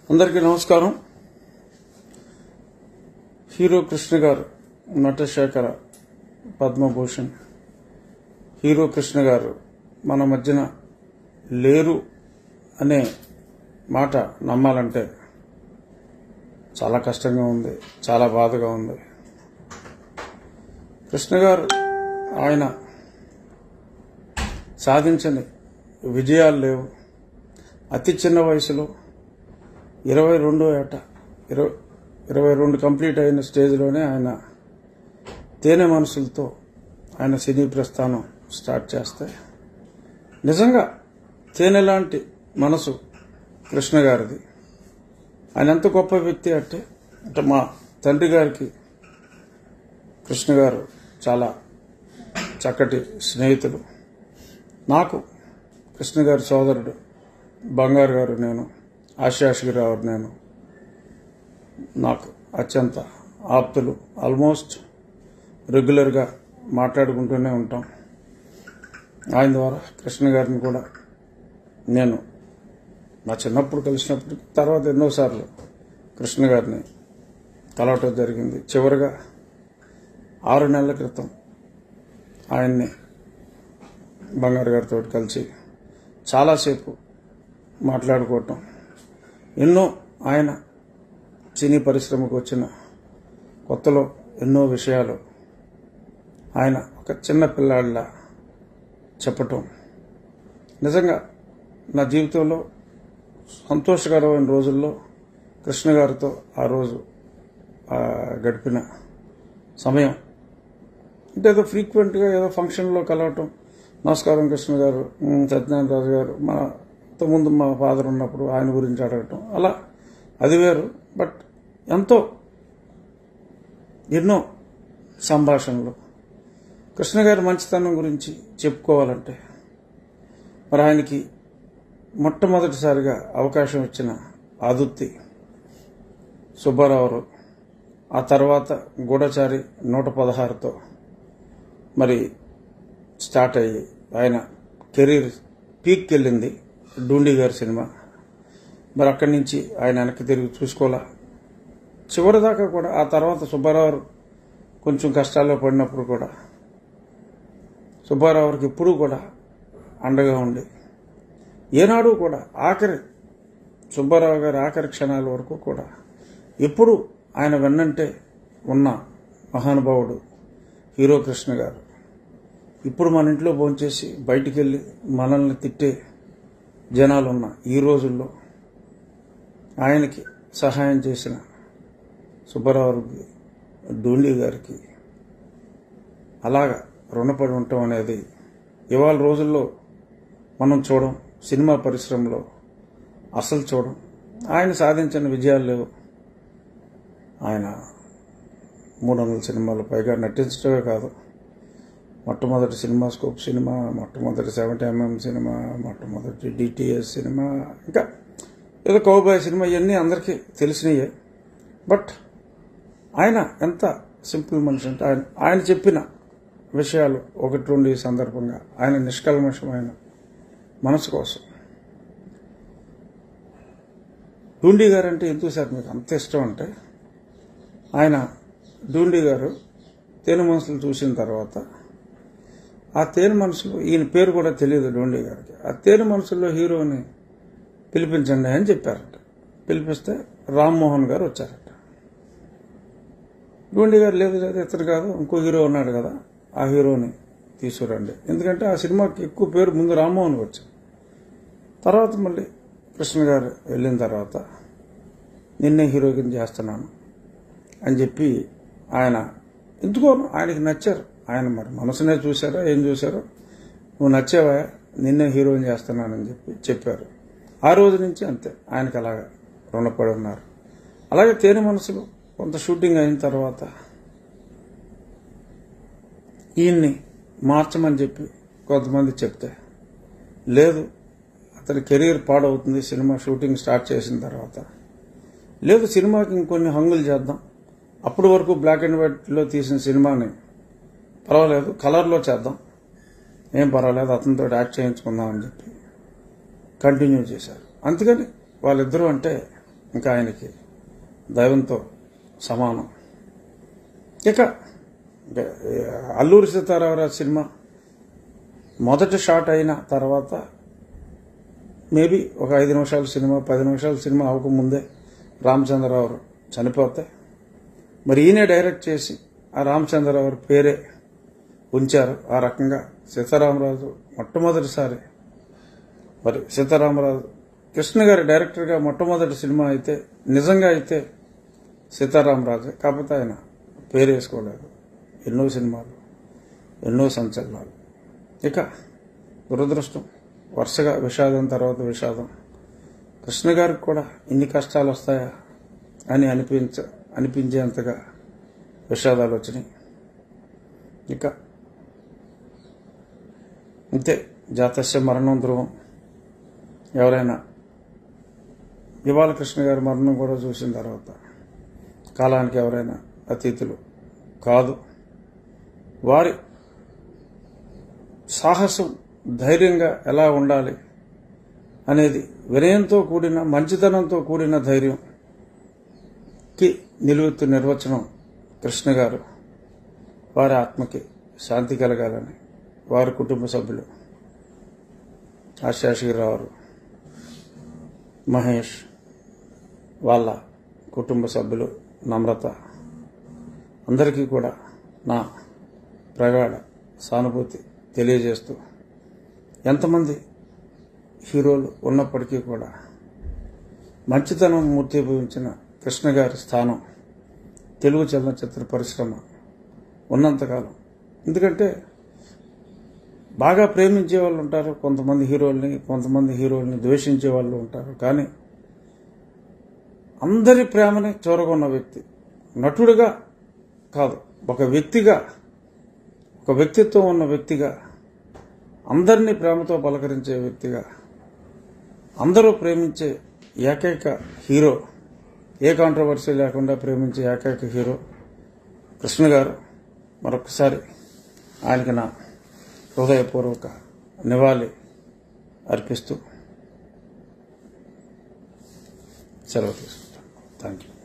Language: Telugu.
అందరికీ నమస్కారం హీరో కృష్ణ గారు నటశేఖర పద్మభూషణ్ హీరో కృష్ణ గారు మన మధ్యన లేరు అనే మాట నమ్మాలంటే చాలా కష్టంగా ఉంది చాలా బాధగా ఉంది కృష్ణ గారు ఆయన సాధించని విజయాలు లేవు అతి చిన్న వయసులో ఇరవై రెండో ఏట ఇరవై ఇరవై రెండు కంప్లీట్ అయిన స్టేజ్లోనే ఆయన తేనె మనసులతో ఆయన సినీ ప్రస్థానం స్టార్ట్ చేస్తే నిజంగా తేనె లాంటి మనసు కృష్ణ గారిది ఆయన ఎంత గొప్ప వ్యక్తి అంటే అంటే మా తండ్రి గారికి కృష్ణ గారు చాలా చక్కటి స్నేహితులు నాకు కృష్ణ గారి సోదరుడు బంగారు గారు నేను ఆశాషగిరావు నేను నాకు అత్యంత ఆప్తులు ఆల్మోస్ట్ రెగ్యులర్గా మాట్లాడుకుంటూనే ఉంటాం ఆయన ద్వారా కృష్ణ గారిని కూడా నేను నా చిన్నప్పుడు కలిసినప్పుడు తర్వాత ఎన్నోసార్లు కృష్ణ గారిని కలవటం జరిగింది చివరిగా ఆరు నెలల క్రితం ఆయన్ని బంగారు గారితో కలిసి చాలాసేపు మాట్లాడుకోవటం ఎన్నో ఆయన సినీ పరిశ్రమకు వచ్చిన కొత్తలో ఎన్నో విషయాలు ఆయన ఒక చిన్న పిల్లాడిలా చెప్పటం నిజంగా నా జీవితంలో సంతోషకరమైన రోజుల్లో కృష్ణ గారితో ఆ రోజు ఆ, గడిపిన సమయం అంటే ఏదో ఫ్రీక్వెంట్గా ఏదో ఫంక్షన్లో కలవటం నమస్కారం కృష్ణ గారు ఉమ్, సత్యనారాయణ రాజు గారు మా ముందు మా ఫాదర్ ఉన్నప్పుడు ఆయన గురించి అడగటం అలా అది వేరు బట్ ఎంతో ఎన్నో సంభాషణలు కృష్ణ గారి మంచితనం గురించి చెప్పుకోవాలంటే మరి ఆయనకి మొట్టమొదటిసారిగా అవకాశం ఇచ్చిన ఆదుత్తి సుబ్బారావు ఆ తర్వాత గూఢచారి నూట పదహారుతో మరి స్టార్ట్ అయ్యి ఆయన కెరీర్ పీక్కి వెళ్ళింది డూండి గారి సినిమా మరి అక్కడి నుంచి ఆయన వెనక్కి తిరిగి చూసుకోవాలా చివరి దాకా కూడా ఆ తర్వాత సుబ్బారావు కొంచెం కష్టాల్లో పడినప్పుడు కూడా సుబ్బారావుకి ఎప్పుడూ కూడా అండగా ఉండి ఏనాడు కూడా ఆఖరి సుబ్బారావు గారి ఆఖరి క్షణాల వరకు కూడా ఎప్పుడు ఆయన వెన్నంటే ఉన్న మహానుభావుడు హీరో కృష్ణ గారు ఇప్పుడు మన ఇంట్లో భోంచేసి బయటికి వెళ్ళి మనల్ని తిట్టే జనాలు ఉన్న ఈ రోజుల్లో ఆయనకి సహాయం చేసిన సుబ్బారావుకి డూండి గారికి అలాగా రుణపడి ఉండటం అనేది ఇవాళ రోజుల్లో మనం చూడం సినిమా పరిశ్రమలో అసలు చూడం ఆయన సాధించిన విజయాలు లేవు ఆయన మూడు వందల సినిమాలు పైగా నటించడమే కాదు మొట్టమొదటి సినిమా స్కోప్ సినిమా మొట్టమొదటి సెవెంటీ ఎంఎం సినిమా మొట్టమొదటి డిటిఎస్ సినిమా ఇంకా ఏదో కౌబాయ్ సినిమా ఇవన్నీ అందరికీ తెలిసినయే బట్ ఆయన ఎంత సింపుల్ మనిషి అంటే ఆయన ఆయన చెప్పిన విషయాలు ఒకటి రెండు ఈ సందర్భంగా ఆయన నిష్కల్మషమైన మనసు కోసం డూండి గారు అంటే ఎందుకు సార్ మీకు అంత ఇష్టం అంటే ఆయన డూండి గారు తేనె మనసులు చూసిన తర్వాత ఆ తేనె మనసులో ఈయన పేరు కూడా తెలియదు డూండి గారికి ఆ తేనె మనసులో హీరోని పిలిపించండి అని చెప్పారట పిలిపిస్తే రామ్మోహన్ గారు వచ్చారట డూండి గారు లేదు లేదు ఇతను కాదు ఇంకో హీరో ఉన్నాడు కదా ఆ హీరోని తీసుకురండి ఎందుకంటే ఆ సినిమాకి ఎక్కువ పేరు ముందు రామ్మోహన్ వచ్చారు తర్వాత మళ్ళీ కృష్ణ గారు వెళ్ళిన తర్వాత నిన్నే హీరోయిన్ చేస్తున్నాను అని చెప్పి ఆయన ఎందుకో ఆయనకి నచ్చారు ఆయన మరి మనసునే చూసారో ఏం చూసారో నువ్వు నచ్చావా నిన్నే హీరోయిన్ చేస్తున్నానని చెప్పి చెప్పారు ఆ రోజు నుంచి అంతే ఆయనకి అలాగా రుణపడి ఉన్నారు అలాగే తేనె మనసులో కొంత షూటింగ్ అయిన తర్వాత ఈయన్ని మార్చమని చెప్పి కొంతమంది చెప్తే లేదు అతని కెరీర్ పాడవుతుంది సినిమా షూటింగ్ స్టార్ట్ చేసిన తర్వాత లేదు సినిమాకి ఇంకొన్ని హంగులు చేద్దాం అప్పటి వరకు బ్లాక్ అండ్ వైట్లో తీసిన సినిమాని పర్వాలేదు కలర్లో చేద్దాం ఏం పర్వాలేదు అతనితో యాక్ట్ చేయించుకుందాం అని చెప్పి కంటిన్యూ చేశారు అందుకని వాళ్ళిద్దరూ అంటే ఇంకా ఆయనకి దైవంతో సమానం ఇక ఇక, అల్లూరి సీతారామరాజు సినిమా మొదటి షాట్ అయిన తర్వాత మేబీ ఒక ఐదు నిమిషాల సినిమా పది నిమిషాల సినిమా అవ్వకముందే రామచంద్రరావు చనిపోతే మరి ఈయనే డైరెక్ట్ చేసి ఆ రామచంద్రరావు పేరే ఉంచారు ఆ రకంగా సీతారామరాజు మొట్టమొదటిసారి మరి సీతారామరాజు కృష్ణ గారి డైరెక్టర్గా మొట్టమొదటి సినిమా అయితే నిజంగా అయితే సీతారామరాజు కాకపోతే ఆయన పేరు వేసుకోలేదు ఎన్నో సినిమాలు ఎన్నో సంచలనాలు ఇక దురదృష్టం వరుసగా విషాదం తర్వాత విషాదం కృష్ణ గారికి కూడా ఇన్ని కష్టాలు వస్తాయా అని అనిపించ అనిపించేంతగా విషాదాలు వచ్చినాయి ఇక అంతే జాతస్య మరణం ధ్రువం ఎవరైనా ఇవాళ కృష్ణ గారి మరణం కూడా చూసిన తర్వాత కాలానికి ఎవరైనా అతిథులు కాదు వారి సాహసం ధైర్యంగా ఎలా ఉండాలి అనేది వినయంతో కూడిన మంచితనంతో కూడిన ధైర్యంకి నిలువెత్తు నిర్వచనం కృష్ణ గారు వారి ఆత్మకి శాంతి కలగాలని వారి కుటుంబ సభ్యులు ఆశాశిరావు మహేష్ వాళ్ళ కుటుంబ సభ్యులు నమ్రత అందరికీ కూడా నా ప్రగాఢ సానుభూతి తెలియజేస్తూ ఎంతమంది హీరోలు ఉన్నప్పటికీ కూడా మంచితనం మూర్తిభవించిన కృష్ణ గారి స్థానం తెలుగు చలనచిత్ర పరిశ్రమ ఉన్నంతకాలం ఎందుకంటే బాగా ప్రేమించే వాళ్ళు ఉంటారు కొంతమంది హీరోల్ని కొంతమంది హీరోల్ని ద్వేషించే వాళ్ళు ఉంటారు కానీ అందరి ప్రేమని చూరగొన్న వ్యక్తి నటుడుగా కాదు ఒక వ్యక్తిగా ఒక వ్యక్తిత్వం ఉన్న వ్యక్తిగా అందరినీ ప్రేమతో పలకరించే వ్యక్తిగా అందరూ ప్రేమించే ఏకైక హీరో ఏ కాంట్రవర్సీ లేకుండా ప్రేమించే ఏకైక హీరో కృష్ణ గారు మరొకసారి ఆయనకి నా హృదయపూర్వక నివాళి అర్పిస్తూ సెలవు తీసుకుంటాను థ్యాంక్ యూ